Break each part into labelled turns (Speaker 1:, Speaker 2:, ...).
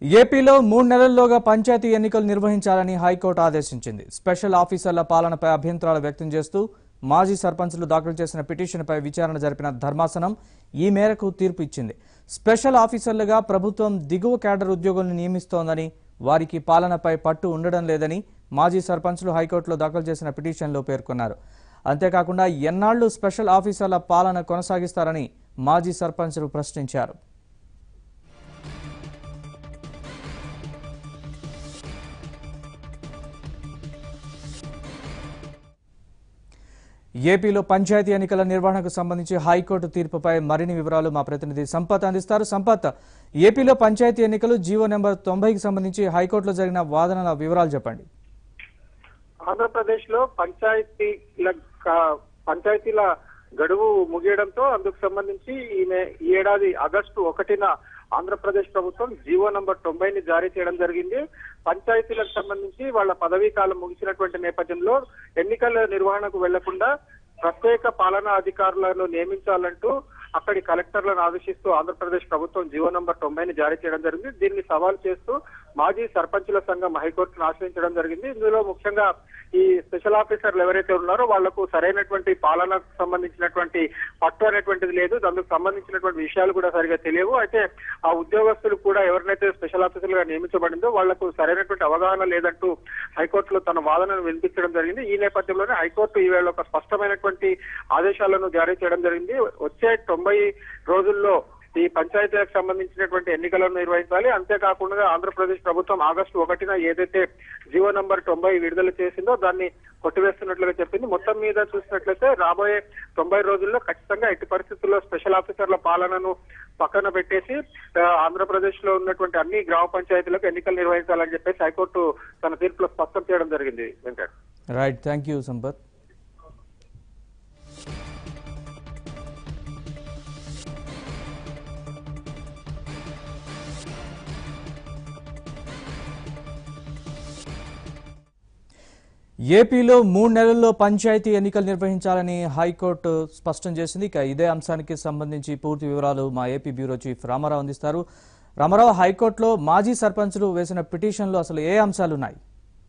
Speaker 1: ఏపీలో మూడు నెలల్లోగా పంచాయతీ ఎన్నికలు నిర్వహించాలని హైకోర్టు ఆదేశించింది స్పెషల్ ఆఫీసర్ల పాలనపై అభ్యంతరాలు వ్యక్తం చేస్తూ మాజీ సర్పంచ్లు దాఖలు చేసిన పిటిషన్పై విచారణ జరిపిన ధర్మాసనం ఈ మేరకు తీర్పు ఇచ్చింది స్పెషల్ ఆఫీసర్లుగా ప్రభుత్వం దిగువ కేడర్ ఉద్యోగులను నియమిస్తోందని వారికి పాలనపై పట్టు ఉండడం లేదని మాజీ సర్పంచ్లు హైకోర్టులో దాఖలు చేసిన పిటిషన్లో పేర్కొన్నారు అంతేకాకుండా ఎన్నాళ్లు స్పెషల్ ఆఫీసర్ల పాలన కొనసాగిస్తారని మాజీ సర్పంచ్లు ప్రశ్నించారు ఏపీలో పంచాయతీ ఎన్నికల నిర్వహణకు సంబంధించి హైకోర్టు తీర్పుపై మరిన్ని వివరాలు మా ప్రతినిధి సంపత్ అందిస్తారు సంపత్ ఏపీలో పంచాయతీ ఎన్నికలు జీవో నెంబర్ తొంభైకి సంబంధించి హైకోర్టులో జరిగిన వాదనల వివరాలు చెప్పండి
Speaker 2: ఆంధ్రప్రదేశ్ లో పంచాయతీల క- పంచాయతీల గడువు ముగియడంతో అందుకు సంబంధించి ఈమె ఈ ఏడాది ఆగస్టు ఒకటిన ఆంధ్రప్రదేశ్ ప్రభుత్వం జీవో నంబర్ తొంభైని జారీ చేయడం జరిగింది పంచాయతీలకు సంబంధించి వాళ్ళ పదవీ కాలం ముగిసినటువంటి నేపథ్యంలో ఎన్నికల నిర్వహణకు వెళ్లకుండా ప్రత్యేక పాలనా అధికారులను నియమించాలంటూ అక్కడి కలెక్టర్లను ఆదేశిస్తూ ఆంధ్రప్రదేశ్ ప్రభుత్వం జీవో నంబర్ తొంభైని జారీ చేయడం జరిగింది దీన్ని సవాల్ చేస్తూ మాజీ సర్పంచుల సంఘం హైకోర్టును ఆశ్రయించడం జరిగింది ఇందులో ముఖ్యంగా ఈ స్పెషల్ ఆఫీసర్లు ఎవరైతే ఉన్నారో వాళ్లకు సరైనటువంటి పాలనకు సంబంధించినటువంటి పట్టు అనేటువంటిది లేదు దానికి సంబంధించినటువంటి విషయాలు కూడా సరిగా తెలియవు అయితే ఆ ఉద్యోగస్తులు కూడా ఎవరినైతే స్పెషల్ ఆఫీసర్లుగా నియమించబడిందో వాళ్లకు సరైనటువంటి అవగాహన లేదంటూ హైకోర్టులో తన వాదనను వినిపించడం జరిగింది ఈ నేపథ్యంలోనే హైకోర్టు ఈవేళ ఒక స్పష్టమైనటువంటి ఆదేశాలను జారీ చేయడం జరిగింది వచ్చే తొంభై రోజుల్లో ఈ పంచాయతీలకు సంబంధించినటువంటి ఎన్నికలను నిర్వహించాలి అంతేకాకుండా ఆంధ్రప్రదేశ్ ప్రభుత్వం ఆగస్టు ఒకటిన ఏదైతే జీవో నంబర్ తొంభై విడుదల చేసిందో దాన్ని కొట్టివేస్తున్నట్లుగా చెప్పింది మొత్తం మీద చూసినట్లయితే రాబోయే తొంభై రోజుల్లో ఖచ్చితంగా ఎట్టి పరిస్థితుల్లో స్పెషల్ ఆఫీసర్ల పాలనను పక్కన పెట్టేసి ఆ, ఆంధ్రప్రదేశ్ లో ఉన్నటువంటి అన్ని గ్రామ పంచాయతీలకు ఎన్నికలు నిర్వహించాలని చెప్పేసి హైకోర్టు తన తీర్పులో స్పష్టం చేయడం జరిగింది Venkat
Speaker 1: right thank you Sampath ఏపీలో మూడు నెలల్లో పంచాయతీ ఎన్నికలు నిర్వహించాలని హైకోర్టు స్పష్టం చేసింది ఇక ఇదే అంశానికి సంబంధించి పూర్తి వివరాలు మా ఏపీ బ్యూరో చీఫ్ రామారావు అందిస్తారు రామారావు హైకోర్టులో మాజీ సర్పంచులు వేసిన పిటిషన్లో అసలు ఏ అంశాలు ఉన్నాయి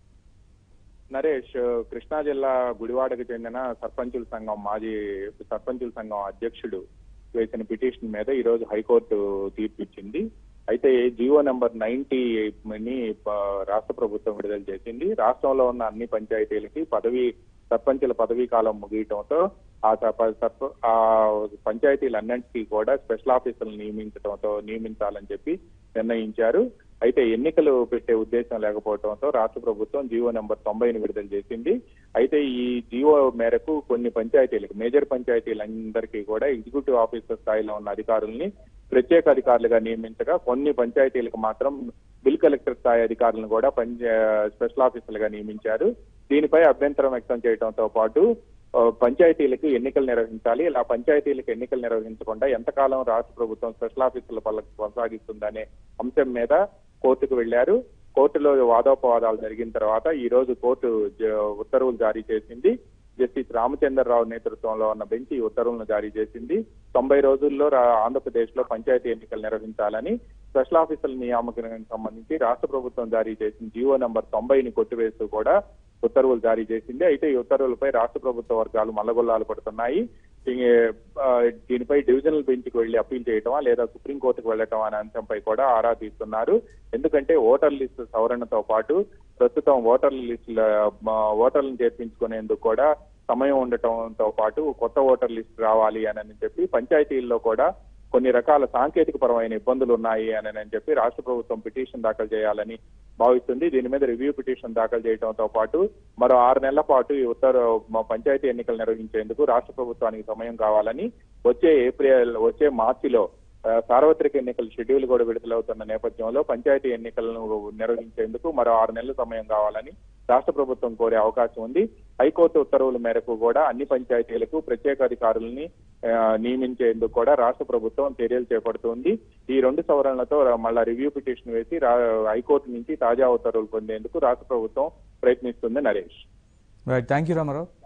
Speaker 3: నరేష్ కృష్ణా జిల్లా గుడివాడకు చెందిన సర్పంచుల సంఘం మాజీ సర్పంచుల సంఘం అధ్యక్షుడు వేసిన పిటిషన్ మీద ఈ రోజు హైకోర్టు తీర్పు ఇచ్చింది అయితే జీవో నెంబర్ నైన్టీ ని ప- రాష్ట్ర ప్రభుత్వం విడుదల చేసింది రాష్ట్రంలో ఉన్న అన్ని పంచాయతీలకి పదవి సర్పంచుల పదవీ కాలం ముగియటంతో ఆ సర్ప- సర్ప- ఆ పంచాయతీలన్నింటికీ కూడా స్పెషల్ ఆఫీసర్లు నియమించడంతో నియమించాలని చెప్పి నిర్ణయించారు అయితే ఎన్నికలు పెట్టే ఉద్దేశం లేకపోవడంతో రాష్ట్ర ప్రభుత్వం జీవో నెంబర్ తొంభైని విడుదల చేసింది అయితే ఈ జీవో మేరకు కొన్ని పంచాయతీలకు మేజర్ పంచాయతీలందరికీ కూడా ఎగ్జిక్యూటివ్ ఆఫీసర్ స్థాయిలో ఉన్న అధికారుల్ని ప్రత్యేక అధికారులుగా నియమించగా కొన్ని పంచాయతీలకు మాత్రం బిల్ కలెక్టర్ స్థాయి అధికారులను కూడా పంచ స్పెషల్ ఆఫీసర్లుగా నియమించారు దీనిపై అభ్యంతరం వ్యక్తం చేయడంతో పాటు ఆ, పంచాయతీలకు ఎన్నికలు నిర్వహించాలి ఇలా పంచాయతీలకు ఎన్నికలు నిర్వహించకుండా ఎంతకాలం రాష్ట్ర ప్రభుత్వం స్పెషల్ ఆఫీసర్ల పనులకు కొనసాగిస్తుందనే అంశం మీద కోర్టుకు వెళ్లారు కోర్టులో వాదోపవాదాలు జరిగిన తర్వాత ఈ రోజు కోర్టు జ- ఉత్తర్వులు జారీ చేసింది జస్టిస్ రామచంద్రరావు నేతృత్వంలో ఉన్న బెంచ్ ఈ ఉత్తర్వులను జారీ చేసింది తొంభై రోజుల్లో రా- ఆంధ్రప్రదేశ్ లో పంచాయతీ ఎన్నికలు నిర్వహించాలని స్పెషల్ ఆఫీసర్ల నియామకానికి సంబంధించి రాష్ట్ర ప్రభుత్వం జారీ చేసిన జీవో నంబర్ తొంభైని కొట్టివేస్తూ కూడా ఉత్తర్వులు జారీ చేసింది అయితే ఈ ఉత్తర్వులపై రాష్ట్ర ప్రభుత్వ వర్గాలు మల్లగొల్లాలు పడుతున్నాయి ఈ, ఆ, దీనిపై డివిజనల్ బెంచ్ కి వెళ్లి అప్పీల్ చేయటమా లేదా సుప్రీంకోర్టుకు వెళ్ళటం అనే అంశంపై కూడా ఆరా తీస్తున్నారు ఎందుకంటే ఓటర్ లిస్టు సవరణతో పాటు ప్రస్తుతం ఓటర్ లిస్టుల మా ఓటర్లను చేర్పించుకునేందుకు కూడా సమయం ఉండటంతో పాటు కొత్త ఓటర్ లిస్ట్ రావాలి అని చెప్పి పంచాయతీల్లో కూడా కొన్ని రకాల సాంకేతిక పరమైన ఇబ్బందులు ఉన్నాయి అని అని చెప్పి రాష్ట్ర ప్రభుత్వం పిటిషన్ దాఖలు చేయాలని భావిస్తుంది దీని మీద రివ్యూ పిటిషన్ దాఖలు చేయడంతో పాటు మరో ఆరు నెలల పాటు ఈ ఉత్తర మా పంచాయతీ ఎన్నికలు నిర్వహించేందుకు రాష్ట్ర ప్రభుత్వానికి సమయం కావాలని వచ్చే ఏప్రిల్ వచ్చే మార్చిలో ఆ, సార్వత్రిక ఎన్నికల షెడ్యూల్ కూడా విడుదలవుతున్న నేపథ్యంలో పంచాయతీ ఎన్నికలను నిర్వహించేందుకు మరో ఆరు నెలల సమయం కావాలని రాష్ట్ర ప్రభుత్వం కోరే అవకాశం ఉంది హైకోర్టు ఉత్తర్వుల మేరకు కూడా అన్ని పంచాయతీలకు ప్రత్యేక అధికారులని ఆ, నియమించేందుకు కూడా రాష్ట్ర ప్రభుత్వం చర్యలు చేపడుతోంది ఈ రెండు సవరణలతో రా- మళ్ళా రివ్యూ పిటిషన్ వేసి రా- హైకోర్టు నుంచి తాజా ఉత్తర్వులు పొందేందుకు రాష్ట్ర ప్రభుత్వం ప్రయత్నిస్తుంది Naresh
Speaker 1: right thank you Ramarao